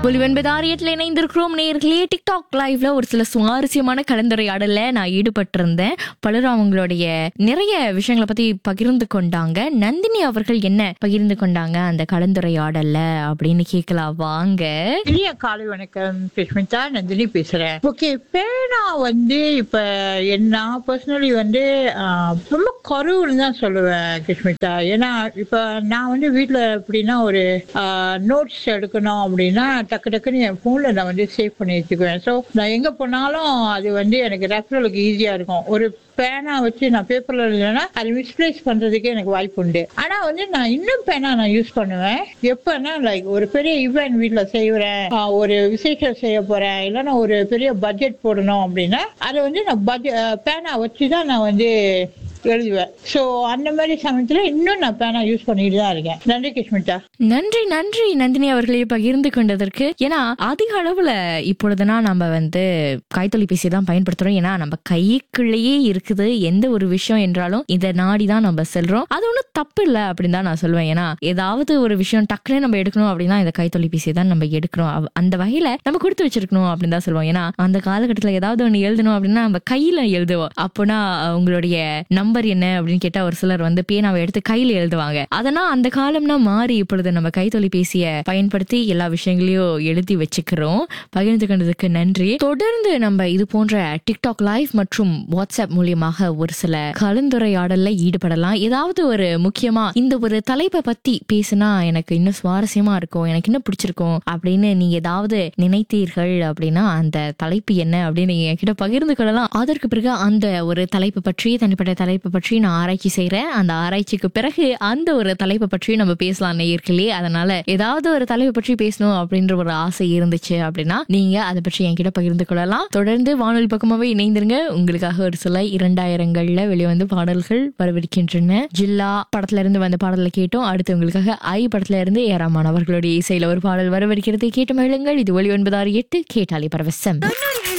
ஒலிவன்பதாரியத்தில் இணைந்திருக்கிறோம் நேர்களே டிக்டாக் லைவ்ல ஒரு சில சுவாரஸ்யமான கலந்துரையாடல்ல நான் ஈடுபட்டிருந்தேன் பலரும் அவங்களுடைய நிறைய விஷயங்களை பத்தி பகிர்ந்து கொண்டாங்க நந்தினி அவர்கள் என்ன பகிர்ந்து கொண்டாங்க அந்த கலந்துரையாடல்ல அப்படின்னு கேட்கலாம் வாங்க இனிய காலை வணக்கம் சுஷ்மிதா நந்தினி பேசுறேன் ஓகே பேனா வந்து இப்ப என்ன பர்சனலி வந்து ஆஹ், ரொம்ப குறைவுன்னு தான் சொல்லுவேன் சுஷ்மிதா ஏன்னா இப்ப நான் வந்து வீட்ல எப்படின்னா ஒரு நோட்ஸ் எடுக்கணும் அப்படின்னா டக்கு டக்குன்னு என் போன்ல நான் வந்து சேவ் பண்ணி வச்சுக்குவேன் ஸோ நான் எங்க போனாலும் அது வந்து எனக்கு ரெஃபரலுக்கு ஈஸியா இருக்கும் ஒரு பேனா வச்சு நான் பேப்பர்ல எழுதுனா அது மிஸ்பிளேஸ் பண்றதுக்கு எனக்கு வாய்ப்பு உண்டு ஆனா வந்து நான் இன்னும் பேனா நான் யூஸ் பண்ணுவேன் எப்பன்னா லைக் ஒரு பெரிய ஈவென்ட் வீட்ல செய்யறேன் ஆஹ் ஒரு விசேஷம் செய்ய போறேன் இல்லைன்னா ஒரு பெரிய பட்ஜெட் போடணும் அப்படின்னா அதை வந்து நான் பட்ஜெட் பேனா வச்சு தான் நான் வந்து எழுதுவேன் ஸோ அந்த மாதிரி சமயத்துல இன்னும் நான் பேனா யூஸ் பண்ணிட்டு தான் இருக்கேன் நன்றி கிஷ்மிதா நன்றி நன்றி நந்தினி அவர்களே பகிர்ந்து கொண்டதற்கு ஏன்னா அதிக அளவுல இப்பொழுதுனா நம்ம வந்து கைத்தொலைபேசி தான் பயன்படுத்துறோம் ஏன்னா நம்ம கைக்குள்ளேயே இருக்குது எந்த ஒரு விஷயம் என்றாலும் இதை நாடி தான் நம்ம செல்றோம் அது ஒன்றும் தப்பு இல்லை அப்படின்னு தான் நான் சொல்லுவேன் ஏன்னா ஏதாவது ஒரு விஷயம் டக்குன்னு நம்ம எடுக்கணும் அப்படின்னா இந்த கைத்தொலைபேசியை தான் நம்ம எடுக்கிறோம் அவ- அந்த வகையில நம்ம கொடுத்து வச்சிருக்கணும் அப்படின்னு தான் சொல்லுவோம் ஏன்னா அந்த காலகட்டத்தில் ஏதாவது ஒன்று எழுதணும் அப்படின்னா நம்ம கையில எழுதுவோம் அப்போனா உங்களுடைய நம்பர் என்ன அப்படின்னு கேட்டா ஒரு சிலர் வந்து பேனாவை எடுத்து கையில எழுதுவாங்க அதனா அந்த காலம்னா மாறி இப்பொழுது நம்ம கைத்தொலைபேசியை பயன்படுத்தி எல்லா விஷயங்களையும் எழுதி வச்சுக்கிறோம் பகிர்ந்து கொண்டதுக்கு நன்றி தொடர்ந்து நம்ம இது போன்ற டிக்டாக் லைவ் மற்றும் வாட்ஸ்அப் மூலியமாக ஒரு சில கலந்துரையாடல்ல ஈடுபடலாம் ஏதாவது ஒரு முக்கியமா இந்த ஒரு தலைப்பை பத்தி பேசினா எனக்கு இன்னும் சுவாரஸ்யமா இருக்கும் எனக்கு இன்னும் பிடிச்சிருக்கும் அப்படின்னு நீங்க ஏதாவது நினைத்தீர்கள் அப்படின்னா அந்த தலைப்பு என்ன அப்படின்னு நீங்க என்கிட்ட பகிர்ந்து கொள்ளலாம் அதற்கு பிறகு அந்த ஒரு தலைப்பு பற்றி தனிப்பட்ட தலைப்பு பற்றி நான் ஆராய்ச்சி செய்றேன் அந்த ஆராய்ச்சிக்கு பிறகு அந்த ஒரு தலைப்பை பற்றி நம்ம பேசலாம் நேயர்களே அதனால ஏதாவது ஒரு தலைப்பை பற்றி பேசணும் அப்படின்ற ஒரு ஆசை இருந்துச்சு அப்படின்னா நீங்க அதை பற்றி என்கிட்ட பகிர்ந்து கொள்ளலாம் தொடர்ந்து வானொலி பக்கமாவே இணைந்திருங்க உங்களுக்காக ஒரு சில இரண்டாயிரங்கள்ல வெளிவந்து பாடல்கள் வரவிருக்கின்றன ஜில்லா படத்துல இருந்து வந்த பாடலை கேட்டோம் அடுத்து உங்களுக்காக ஐ படத்துல இருந்து ஏராமான் அவர்களுடைய இசையில ஒரு பாடல் வரவிருக்கிறது கேட்டு மகிழுங்கள் இது ஒளி ஒன்பதாறு எட்டு கேட்டாலே பரவசம் தொண்ணூறு